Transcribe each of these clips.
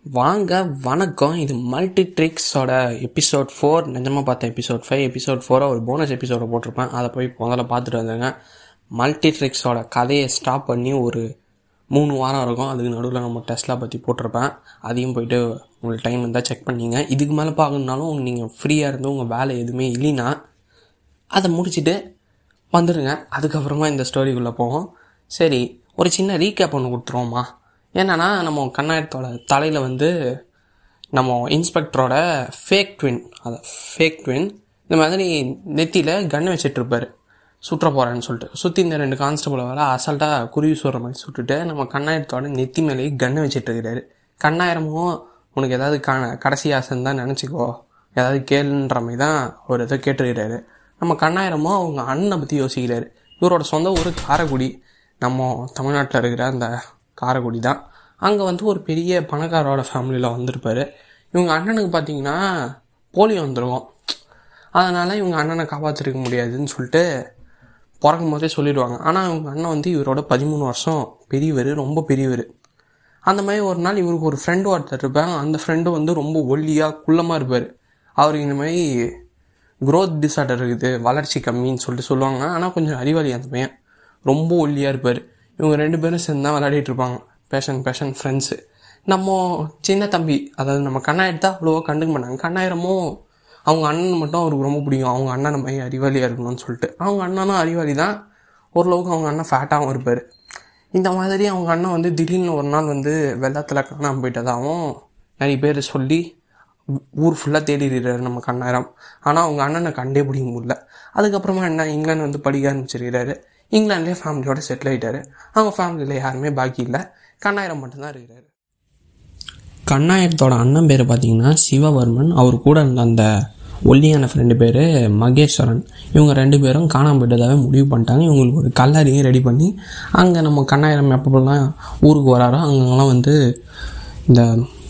வாங்க வணக்கம் இது மல்டி ட்ரிக்ஸோட எபிசோட் ஃபோர் நிஜமாக பார்த்த எபிசோட் ஃபைவ் எபிசோட் ஃபோராக ஒரு போனஸ் எபிசோட போட்டிருப்பேன் அதை போய் முதல்ல பார்த்துட்டு வந்தேங்க மல்டி ட்ரிக்ஸோட கதையை ஸ்டாப் பண்ணி ஒரு மூணு வாரம் இருக்கும் அதுக்கு நடுவில் நம்ம டெஸ்ட்லா பற்றி போட்டிருப்பேன் அதையும் போயிட்டு உங்களுக்கு டைம் இருந்தால் செக் பண்ணிங்க இதுக்கு மேலே பார்க்கணுனாலும் நீங்கள் ஃப்ரீயாக இருந்து உங்கள் வேலை எதுவுமே இல்லைன்னா அதை முடிச்சுட்டு வந்துடுங்க அதுக்கப்புறமா இந்த ஸ்டோரிக்குள்ளே போவோம் சரி ஒரு சின்ன ரீகேப் ஒன்று கொடுத்துருவோமா என்னன்னா நம்ம கண்ணாயத்தோட தலையில் வந்து நம்ம இன்ஸ்பெக்டரோட ஃபேக் ட்வின் அதை ஃபேக் ட்வின் இந்த மாதிரி நெத்தியில் கன்று வச்சுட்டு இருப்பாரு சுற்ற போகிறேன்னு சொல்லிட்டு சுற்றி இந்த ரெண்டு கான்ஸ்டபிள் வர அசால்ட்டாக குருவி சுடுற மாதிரி சுட்டுட்டு நம்ம கண்ணாயிரத்தோட நெத்தி மேலேயே கன்று வச்சுட்டு இருக்கிறாரு கண்ணாயிரமும் உனக்கு ஏதாவது க கடைசி ஆசைன்னு தான் நினச்சிக்கோ ஏதாவது கேளுன்ற மாதிரி தான் ஒரு இதை கேட்டுருக்கிறாரு நம்ம கண்ணாயிரமும் அவங்க அண்ணனை பற்றி யோசிக்கிறாரு இவரோட சொந்த ஊர் காரைக்குடி நம்ம தமிழ்நாட்டில் இருக்கிற அந்த காரைக்குடி தான் அங்கே வந்து ஒரு பெரிய பணக்காரோட ஃபேமிலியில் வந்திருப்பாரு இவங்க அண்ணனுக்கு பார்த்தீங்கன்னா போலியோ வந்துருக்கும் அதனால் இவங்க அண்ணனை காப்பாற்றிருக்க முடியாதுன்னு சொல்லிட்டு பிறக்கும் போதே சொல்லிடுவாங்க ஆனால் இவங்க அண்ணன் வந்து இவரோட பதிமூணு வருஷம் பெரியவர் ரொம்ப பெரியவர் அந்த மாதிரி ஒரு நாள் இவருக்கு ஒரு ஃப்ரெண்டு ஒருத்தர் இருப்பாங்க அந்த ஃப்ரெண்டு வந்து ரொம்ப ஒல்லியாக குள்ளமாக இருப்பார் அவருக்கு இந்த மாதிரி growth டிஸார்டர் இருக்குது வளர்ச்சி கம்மின்னு சொல்லிட்டு சொல்லுவாங்க ஆனால் கொஞ்சம் அறிவாளி அந்த பையன் ரொம்ப ஒல்லியாக இருப்பார் இவங்க ரெண்டு பேரும் சேர்ந்து தான் விளையாடிட்டு இருப்பாங்க பேஷன் பேஷன் ஃப்ரெண்ட்ஸு நம்ம சின்ன தம்பி அதாவது நம்ம கண்ணாயிரத்தை அவ்வளோவா கண்டுக்க மாட்டாங்க கண்ணாயிரமும் அவங்க அண்ணன் மட்டும் அவருக்கு ரொம்ப பிடிக்கும் அவங்க அண்ணன் நம்ம அறிவாளியாக இருக்கணும்னு சொல்லிட்டு அவங்க அண்ணனும் அறிவாளி தான் ஓரளவுக்கு அவங்க அண்ணன் ஃபேட்டாகவும் இருப்பார் இந்த மாதிரி அவங்க அண்ணன் வந்து திடீர்னு ஒரு நாள் வந்து வெள்ளத்தில் காணாமல் போயிட்டதாகவும் நிறைய பேர் சொல்லி ஊர் ஃபுல்லாக தேடிடுறாரு நம்ம கண்ணாயிரம் ஆனால் அவங்க அண்ணனை கண்டே பிடிக்க முடியல அதுக்கப்புறமா என்ன இங்கிலாந்து வந்து படிக்க ஆரம்பிச்சிருக்கிறாரு இங்கிலாந்துலேயே ஃபேமிலியோட செட்டில் ஆகிட்டாரு அவங்க ஃபேமிலியில் யாருமே பாக்கி இல்லை கண்ணாயிரம் மட்டும்தான் இருக்கிறாரு கண்ணாயிரத்தோட அண்ணன் பேர் பார்த்தீங்கன்னா சிவவர்மன் அவர் கூட இருந்த அந்த ஒல்லியான ஃப்ரெண்டு பேர் மகேஸ்வரன் இவங்க ரெண்டு பேரும் காணாமல் போயிட்டதாகவே முடிவு பண்ணிட்டாங்க இவங்களுக்கு ஒரு கல்லறையும் ரெடி பண்ணி அங்கே நம்ம கண்ணாயிரம் எப்பப்பெல்லாம் ஊருக்கு வராரோ அங்கெல்லாம் வந்து இந்த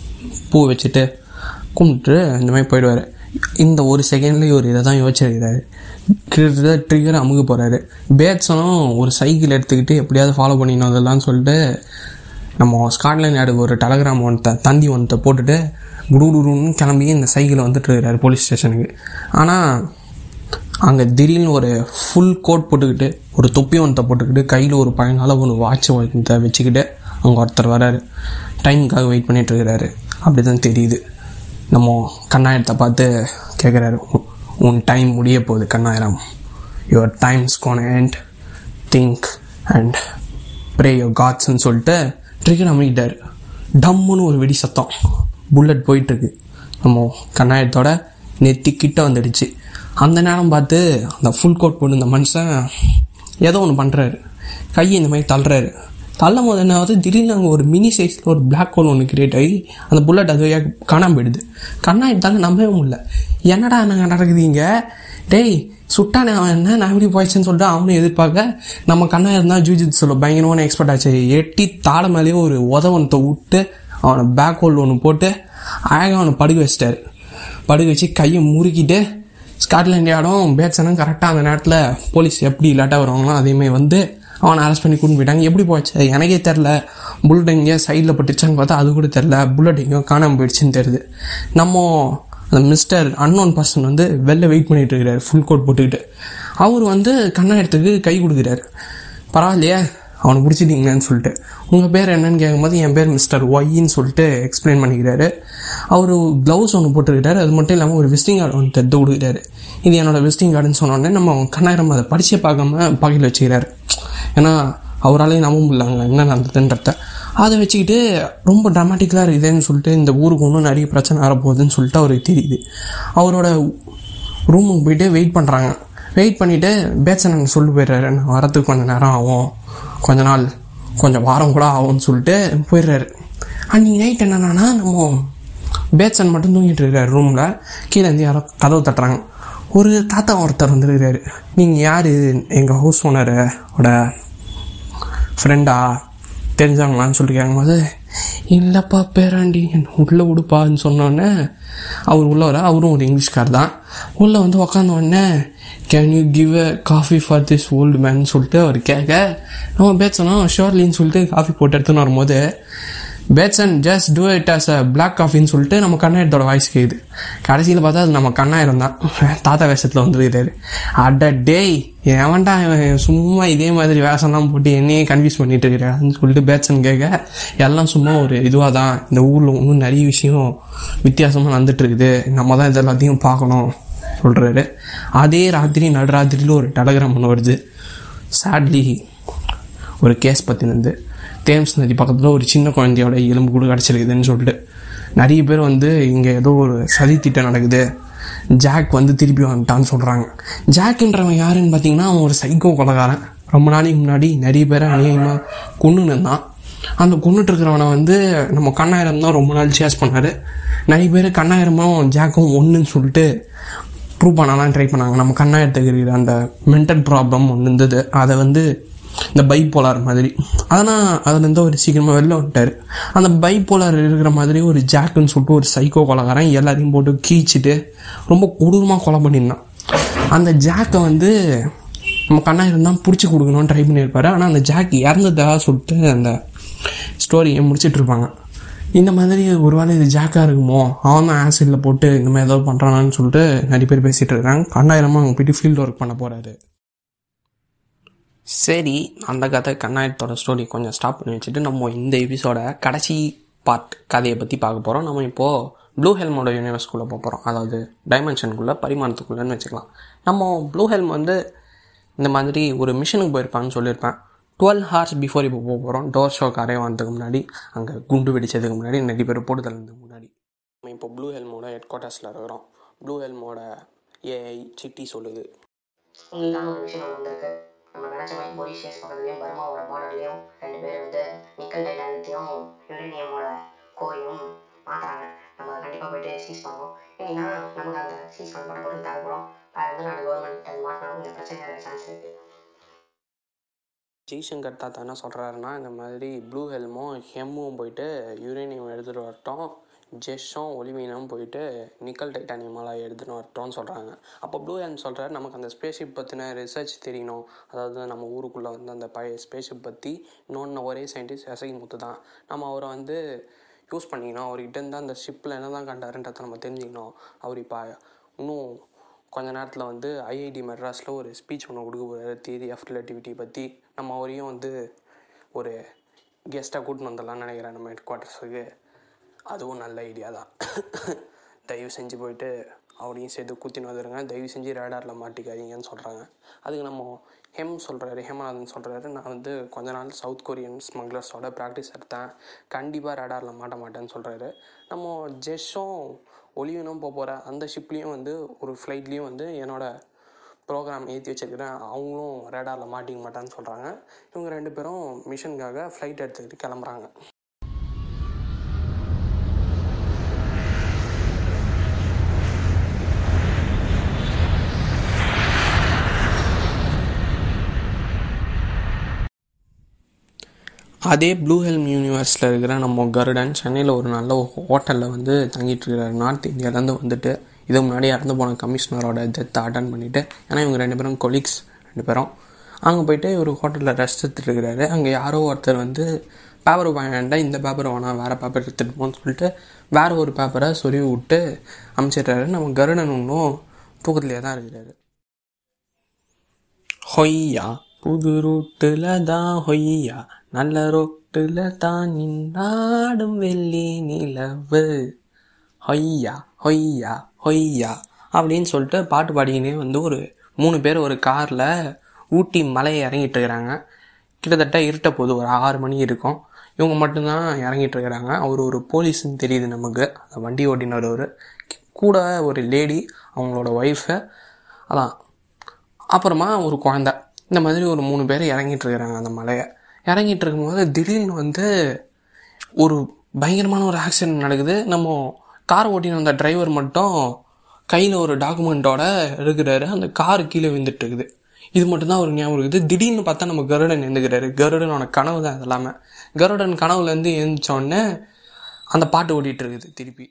பூ வச்சுட்டு கும்பிட்டு இந்த மாதிரி போயிடுவார் இந்த ஒரு செகண்ட்லேயே ஒரு இதை தான் யோசிச்சிருக்கிறாரு கிட்டத்தட்ட ட்ரிகர் அமுக போகிறாரு பேட்ஸனும் ஒரு சைக்கிள் எடுத்துக்கிட்டு எப்படியாவது ஃபாலோ பண்ணிடணும் அதெல்லாம் சொல்லிட்டு நம்ம ஸ்காட்லாண்ட் யார்டு ஒரு டெலகிராம் ஒன்றத்தை தந்தி ஒன்றத்தை போட்டுட்டு குடுகுடுன்னு கிளம்பி இந்த சைக்கிளை வந்துட்டு இருக்கிறாரு போலீஸ் ஸ்டேஷனுக்கு ஆனால் அங்கே திடீர்னு ஒரு ஃபுல் கோட் போட்டுக்கிட்டு ஒரு தொப்பி ஒன்றத்தை போட்டுக்கிட்டு கையில் ஒரு பழங்கால ஒரு வாட்ச் ஒன்றத்தை வச்சுக்கிட்டு அங்கே ஒருத்தர் வராரு டைமுக்காக வெயிட் பண்ணிட்டு இருக்கிறாரு அப்படி தான் தெரியுது நம்ம கண்ணாயிரத்தை பார்த்து கேட்குறாரு உன் டைம் முடிய போகுது Kannayiram your time's gone and think and pray your காட்ஸ்ன்னு சொல்லிட்டு ட்ரிகர் அமைக்கிட்டார் டம்முன்னு ஒரு வெடி சத்தம் புல்லட் போயிட்டுருக்கு நம்ம கண்ணாயத்தோட நெத்தி கிட்ட வந்துடுச்சு அந்த நேரம் பார்த்து அந்த ஃபுல் கோட் போட்டு இந்த மனுஷன் ஏதோ ஒன்று பண்ணுறாரு கையை இந்த மாதிரி தள்ளுறாரு தள்ளும் போது என்ன ஆகுது திடீர்னு அங்கே ஒரு மினி சைஸில் ஒரு பிளாக் ஹோல் ஒன்று கிரியேட் ஆகி அந்த புல்லட் அது வழியாக காணாமல் போயிடுது கண்ணாயிட்டாங்க நம்பவே முடியல என்னடா நாங்கள் நடக்குதுங்க டேய் சுட்டானே அவன் என்ன நான் எப்படி போயிடுச்சுன்னு சொல்லிட்டு அவனும் எதிர்பார்க்க நம்ம கண்ணா இருந்தால் ஜூஜித் சொல்ல பயங்கரமான எக்ஸ்பர்ட் ஆச்சு எட்டி தாழ மேலேயே ஒரு உதவனத்தை விட்டு அவனை பேக் ஹோல் ஒன்று போட்டு அழகாக அவனை படுக்க வச்சிட்டாரு படுக்க வச்சு கையை முறுக்கிட்டு ஸ்காட்லாண்ட் யார்டும் பேட்ஸனும் கரெக்டாக அந்த நேரத்தில் போலீஸ் எப்படி இல்லாட்டாக வருவாங்களோ அதேமாதிரி வந்து அவனை அரெஸ்ட் பண்ணி கூட்டு போயிட்டாங்க எப்படி போச்சு எனக்கே தெரில புல்லட் எங்கேயோ சைடில் பட்டுச்சான்னு பார்த்தா அது கூட தெரில புல்லட் எங்கேயோ காணாமல் போயிடுச்சுன்னு தெரியுது நம்ம அந்த மிஸ்டர் அன்னோன் பர்சன் வந்து வெளில வெயிட் பண்ணிட்டு இருக்கிறாரு ஃபுல் கோட் போட்டுக்கிட்டு அவர் வந்து கண்ணாயிரத்துக்கு கை கொடுக்குறாரு பரவாயில்லையே அவனை பிடிச்சிட்டீங்களேன்னு சொல்லிட்டு உங்கள் பேர் என்னன்னு கேட்கும்போது என் பேர் மிஸ்டர் ஒய்ன்னு சொல்லிட்டு எக்ஸ்பிளைன் பண்ணிக்கிறாரு அவர் க்ளவுஸ் ஒன்று போட்டுருக்கிறாரு அது மட்டும் இல்லாமல் ஒரு விசிட்டிங் கார்டு ஒன்று எடுத்து கொடுக்குறாரு இது என்னோட விசிட்டிங் கார்டுன்னு சொன்னோடனே நம்ம கண்ணாயிரம் அதை படிச்சே பார்க்காம பகையில் வச்சுக்கிறாரு ஏன்னா அவராலையும் நம்ப முடியலங்க என்ன நடந்ததுன்றத அதை வச்சுக்கிட்டு ரொம்ப ட்ராமாட்டிக்கலாக இருக்குதுன்னு சொல்லிட்டு இந்த ஊருக்கு இன்னும் நிறைய பிரச்சனை வரப்போகுதுன்னு சொல்லிட்டு அவருக்கு தெரியுது அவரோட ரூமுக்கு போயிட்டு வெயிட் பண்ணுறாங்க வெயிட் பண்ணிவிட்டு பேச்சனன் சொல்லி போயிடுறாரு நான் வரத்துக்கு கொஞ்சம் நேரம் ஆகும் கொஞ்ச நாள் கொஞ்சம் வாரம் கூட ஆகும்னு சொல்லிட்டு போயிடுறாரு அன்றைக்கி நைட் என்னன்னா நம்ம பேட்சன் மட்டும் தூங்கிட்டு இருக்காரு ரூமில் கீழே இருந்து யாரோ கதவு தட்டுறாங்க ஒரு தாத்தா ஒருத்தர் வந்துருக்கிறாரு நீங்கள் யார் எங்கள் ஹவுஸ் ஓனரோட ஃப்ரெண்டா தெரிஞ்சாங்களான்னு சொல்லிட்டு கேட்கும்போது இல்லைப்பா பேராண்டி என் உள்ளே விடுப்பான்னு சொன்னோடனே அவர் உள்ள வர அவரும் ஒரு இங்கிலீஷ்கார் தான் உள்ளே வந்து உக்காந்த உடனே can you give a coffee for this old man சொல்லிட்டு அவர் கேட்க நம்ம பேசணும் ஷோர்லின்னு சொல்லிட்டு காஃபி போட்டு எடுத்துன்னு வரும்போது பேட்சன் just do it as a black காஃபின்னு சொல்லிட்டு நம்ம கண்ணாயிரத்தோட வாய்ஸ் கேக்குது கடைசியில் பார்த்தா அது நம்ம கண்ணாயிரம் தான் தாத்தா வேஷத்தில் வந்துருக்காரு அட டேய் எவன்டா இவன் சும்மா இதே மாதிரி வேஷம்லாம் போட்டு என்னையே கன்ஃபியூஸ் பண்ணிட்டு இருக்கிறான்னு சொல்லிட்டு பேட்சன் கேட்க எல்லாம் சும்மா ஒரு இதுவாக தான் இந்த ஊரில் இன்னும் நிறைய விஷயம் வித்தியாசமாக நடந்துட்டு இருக்குது நம்ம தான் இது எல்லாத்தையும் பார்க்கணும் சொல்கிறாரு அதே ராத்திரி நடுராத்திரியில் ஒரு டெலகிராம் ஒன்று வருது சேட்லி ஒரு கேஸ் பற்றினது தேம்ஸ் நதி பக்கத்தில் ஒரு சின்ன குழந்தையோட எலும்பு கூட கிடச்சிருக்குதுன்னு சொல்லிட்டு நிறைய பேர் வந்து இங்கே ஏதோ ஒரு சதி திட்டம் நடக்குது ஜாக் வந்து திருப்பி வந்துட்டான்னு சொல்கிறாங்க ஜாக்ன்றவன் யாருன்னு பார்த்தீங்கன்னா அவன் ஒரு சைக்கோ கொலகாரன் ரொம்ப நாளைக்கு முன்னாடி நிறைய பேரை அநியாயமாக கொண்டு நின்றான் அந்த கொண்டுட்டு இருக்கிறவனை வந்து நம்ம கண்ணாயிரம் தான் ரொம்ப நாள் சேஸ் பண்ணார் நிறைய பேர் கண்ணாயிரமும் ஜாக்கும் ஒன்றுன்னு சொல்லிட்டு ப்ரூவ் பண்ணலாம் ட்ரை பண்ணாங்க நம்ம கண்ணாயிரத்துக்கு இருக்கிற அந்த மென்டல் ப்ராப்ளம் ஒன்று இருந்தது அதை வந்து இந்த பைப்போலார் மாதிரி அதனால் அதுலேருந்து ஒரு சீக்கிரமாக வெளில வந்துட்டார் அந்த பைப்போலார் இருக்கிற மாதிரி ஒரு ஜாக்குன்னு சொல்லிட்டு ஒரு சைக்கோ கொலகாரன் எல்லாரையும் போட்டு கீச்சிட்டு ரொம்ப கொடூரமாக கொலை பண்ணியிருந்தான் அந்த ஜாக்கை வந்து நம்ம கண்ணாயிரம் தான் பிடிச்சி கொடுக்கணும்னு ட்ரை பண்ணியிருப்பாரு ஆனால் அந்த ஜாக் இறந்ததா சொல்லிட்டு அந்த ஸ்டோரியை முடிச்சிட்டு இருப்பாங்க இந்த மாதிரி ஒரு வேளை இது ஜாக்காக இருக்குமோ அவன் தான் ஆசிடில் போட்டு இந்த மாதிரி ஏதோ பண்ணுறானான்னு சொல்லிட்டு நிறைய பேர் பேசிகிட்டு இருக்காங்க கண்ணாயிரமாக அவங்க போயிட்டு ஃபீல்டு ஒர்க் பண்ண போகிறாரு சரி அந்த கதை கண்ணாயிரத்தோட ஸ்டோரி கொஞ்சம் ஸ்டாப் பண்ணி வச்சுட்டு நம்ம இந்த எபிசோட கடைசி பார்ட் கதையை பற்றி பார்க்க போகிறோம் நம்ம இப்போது ப்ளூ ஹெல்மோட யூனிவர்ஸ்குள்ளே போக போகிறோம் அதாவது டைமென்ஷனுக்குள்ளே பரிமாணத்துக்குள்ளேன்னு வச்சுக்கலாம் நம்ம ப்ளூ ஹெல்ம் வந்து இந்த மாதிரி ஒரு மிஷனுக்கு போயிருப்பான்னு சொல்லியிருப்பேன் டுவெல் ஹார்ஸ் பிஃபோர் இப்போ போக போகிறோம் டோர் ஷோ கரையை வந்ததுக்கு முன்னாடி அங்கே குண்டு வெடிச்சதுக்கு முன்னாடி நிறைய பேர் போட்டு தள்ளதுக்கு முன்னாடி நம்ம இப்போ ப்ளூ ஹெல்மோட ஹெட் குவார்ட்டர்ஸில் இருக்கிறோம் ப்ளூ ஹெல்மோட ஏஐ சிட்டி சொல்லுது உங்களுக்கான ஒரு விஷயம் ஒன்று வந்திருக்கு நம்ம நினச்ச மாதிரி மொரிஷியஸ் பக்கத்துலேயும் பர்மாவோட பார்டர்லேயும் ரெண்டு பேர் வந்து நிக்கல் டைட்டானத்தையும் யுரேனியமோட கோரையும் மாற்றுறாங்க நம்ம கண்டிப்பாக போயிட்டு சீஸ் பண்ணுவோம் ஏன்னா நமக்கு அந்த சீஸ் பண்ண பொருள் தேவைப்படும் வேறு எந்த நாடு கவர்மெண்ட் அது மாற்றினாலும் இந்த பிரச்சனை நிறைய சான்ஸ் இருக்குது ஜெய்சங்கர் தாத்தா என்ன சொல்கிறாருன்னா இந்த மாதிரி ப்ளூ ஹெல்மும் ஹெம்மும் போயிட்டு யுரேனியம் எடுத்துகிட்டு வரட்டும் ஜெஷ்ஷும் ஒலிமீனும் போயிட்டு நிக்கல் டைட்டானியமெல்லாம் எடுத்துகிட்டு வரட்டும்னு சொல்கிறாங்க அப்போ ப்ளூ ஹெல்ம் சொல்கிறாரு நமக்கு அந்த ஸ்பேஸ்ஷிப் பற்றின ரிசர்ச் தெரியணும் அதாவது நம்ம ஊருக்குள்ளே வந்து அந்த பழைய ஸ்பேஸ்ஷிப் பற்றி இன்னொன்று ஒரே சயின்டிஸ்ட் எசகி முத்து தான் நம்ம அவரை வந்து யூஸ் பண்ணிக்கணும் அவர்கிட்ட இருந்து அந்த ஷிப்பில் என்ன தான் கண்டாருன்றதை நம்ம தெரிஞ்சுக்கணும் அவர் இப்போ இன்னும் கொஞ்ச நேரத்தில் வந்து ஐஐடி மெட்ராஸில் ஒரு ஸ்பீச் ஒன்று கொடுக்க போகிறாரு தியரி ஆஃப் ரிலேட்டிவிட்டி பற்றி நம்ம அவரையும் வந்து ஒரு கெஸ்ட்டாக கூட்டின்னு வந்துடலாம்னு நினைக்கிறேன் நம்ம ஹெட் குவார்ட்டர்ஸுக்கு அதுவும் நல்ல ஐடியா தான் தயவு செஞ்சு போயிட்டு அவரையும் சேர்த்து குத்தின்னு வந்துடுங்க தயவு செஞ்சு ரேடாரில் மாட்டிக்காதீங்கன்னு சொல்கிறாங்க அதுக்கு நம்ம ஹெம் சொல்கிறாரு ஹேமநாதன் சொல்கிறாரு நான் வந்து கொஞ்ச நாள் சவுத் கொரியன் ஸ்மக்லர்ஸோட ப்ராக்டிஸ் எடுத்தேன் கண்டிப்பாக ரேடாரில் மாட்ட மாட்டேன்னு சொல்கிறாரு நம்ம ஜெஷ்ஷும் ஒலிவனும் போக போகிற அந்த ஷிப்லேயும் வந்து ஒரு ஃப்ளைட்லேயும் வந்து என்னோட ப்ரோக்ராம் ஏற்றி வச்சிருக்கிறேன் அவங்களும் ரேடாரில் மாட்டிக்க மாட்டான்னு சொல்கிறாங்க இவங்க ரெண்டு பேரும் மிஷனுக்காக ஃப்ளைட் எடுத்துக்கிட்டு கிளம்புறாங்க அதே ப்ளூ ஹெல்ம் யூனிவர்ஸில் இருக்கிற நம்ம கருடன் சென்னையில் ஒரு நல்ல ஹோட்டலில் வந்து தங்கிட்டு இருக்கிறார் நார்த் இந்தியாவிலேருந்து வந்துட்டு இதுக்கு முன்னாடி இறந்து போன கமிஷனரோட டெத்தை அட்டன் பண்ணிவிட்டு ஏன்னா இவங்க ரெண்டு பேரும் கொலீக்ஸ் ரெண்டு பேரும் அங்கே போயிட்டு ஒரு ஹோட்டலில் ரெஸ்ட் எடுத்துட்டு இருக்கிறாரு அங்கே யாரோ ஒருத்தர் வந்து பேப்பர் வேண்டாம் இந்த பேப்பர் வேணாம் வேறு பேப்பர் எடுத்துகிட்டு போன்னு சொல்லிட்டு வேறு ஒரு பேப்பரை சொருவி விட்டு அமைச்சிடுறாரு நம்ம கருடன் இன்னும் தூக்கத்துலேயே தான் இருக்கிறாரு ஹொய்யா புது ரூட்டில் தான் ஹொய்யா நல்ல ரோட்டில் தான் நின்னாடும் வெள்ளி நிலவு ஹொய்யா ஹொய்யா ஹொய்யா அப்படின்னு சொல்லிட்டு பாட்டு பாடிக்கினே வந்து ஒரு மூணு பேர் ஒரு காரில் ஊட்டி மலையை இறங்கிட்டு இருக்கிறாங்க கிட்டத்தட்ட இருட்ட போது ஒரு ஆறு மணி இருக்கும் இவங்க மட்டும்தான் இறங்கிட்டு இருக்கிறாங்க அவர் ஒரு போலீஸ்ன்னு தெரியுது நமக்கு அந்த வண்டி ஓட்டினர் ஒரு கூட ஒரு லேடி அவங்களோட ஒய்ஃபு அதான் அப்புறமா ஒரு குழந்த இந்த மாதிரி ஒரு மூணு பேர் இறங்கிட்டு இருக்கிறாங்க அந்த மலையை இறங்கிட்டு இருக்கும்போது திடீர்னு வந்து ஒரு பயங்கரமான ஒரு ஆக்சிடென்ட் நடக்குது நம்ம கார் ஓட்டின அந்த டிரைவர் மட்டும் கையில் ஒரு டாக்குமெண்ட்டோட இருக்கிறாரு அந்த கார் கீழே விழுந்துட்டு இருக்குது இது மட்டும்தான் ஒரு ஞாபகம் இருக்குது திடீர்னு பார்த்தா நம்ம கருடன் எழுந்துக்கிறாரு கருடனோட கனவு தான் எல்லாமே கருடன் கனவுலேருந்து எழுந்திரிச்சோடனே அந்த பாட்டு ஓடிட்டு இருக்குது திருப்பி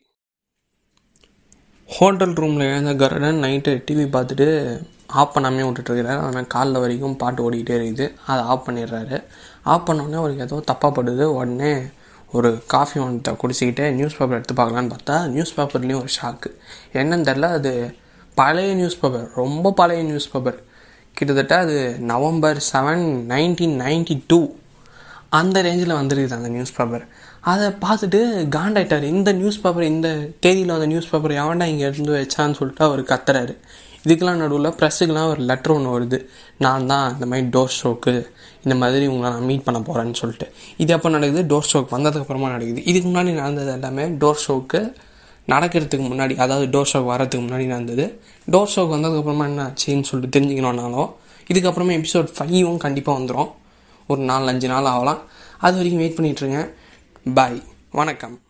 ஹோட்டல் ரூமில் எழுந்த கருடன் நைட்டு டிவி பார்த்துட்டு ஆஃப் பண்ணாமே விட்டுட்டுருக்கிறாரு ஆனால் காலைல வரைக்கும் பாட்டு ஓடிக்கிட்டே இருக்குது அதை ஆஃப் பண்ணிடுறாரு ஆஃப் பண்ணோடனே அவருக்கு ஏதோ தப்பாக படுது உடனே ஒரு காஃபி ஒன்றத்தை குடிச்சிக்கிட்டே நியூஸ் பேப்பர் எடுத்து பார்க்கலான்னு பார்த்தா நியூஸ் பேப்பர்லேயும் ஒரு ஷாக்கு என்னன்னு தெரில அது பழைய நியூஸ் பேப்பர் ரொம்ப பழைய நியூஸ் பேப்பர் கிட்டத்தட்ட அது November seven nineteen ninety two அந்த ரேஞ்சில் வந்துருக்குது அந்த நியூஸ் பேப்பர் அதை பார்த்துட்டு காண்டாயிட்டார் இந்த நியூஸ் பேப்பர் இந்த தேதியில் அந்த நியூஸ் பேப்பர் எவன்டா இங்கே இருந்து வச்சான்னு சொல்லிட்டு அவர் கத்துறாரு இதுக்கெல்லாம் நடுவில் ப்ரெஸ்ஸுக்கெலாம் ஒரு லெட்டர் ஒன்று வருது நான் தான் இந்த மாதிரி டோர் ஷோக்கு இந்த மாதிரி உங்களை நான் மீட் பண்ண போகிறேன்னு சொல்லிட்டு இது எப்போ நடக்குது டோர் ஷோக்கு வந்ததுக்கப்புறமா நடக்குது இதுக்கு முன்னாடி நடந்தது எல்லாமே டோர் ஷோக்கு நடக்கிறதுக்கு முன்னாடி அதாவது டோர் ஷோக்கு வரதுக்கு முன்னாடி நடந்தது டோர் ஷோக்கு வந்ததுக்கப்புறமா என்ன ஆச்சுன்னு சொல்லிட்டு தெரிஞ்சுக்கணுன்னாலும் இதுக்கப்புறமா எபிசோட் ஃபைவும் கண்டிப்பாக வந்துடும் ஒரு நாலு அஞ்சு நாள் ஆகலாம் அது வரைக்கும் வெயிட் பண்ணிகிட்ருங்க பாய் வணக்கம்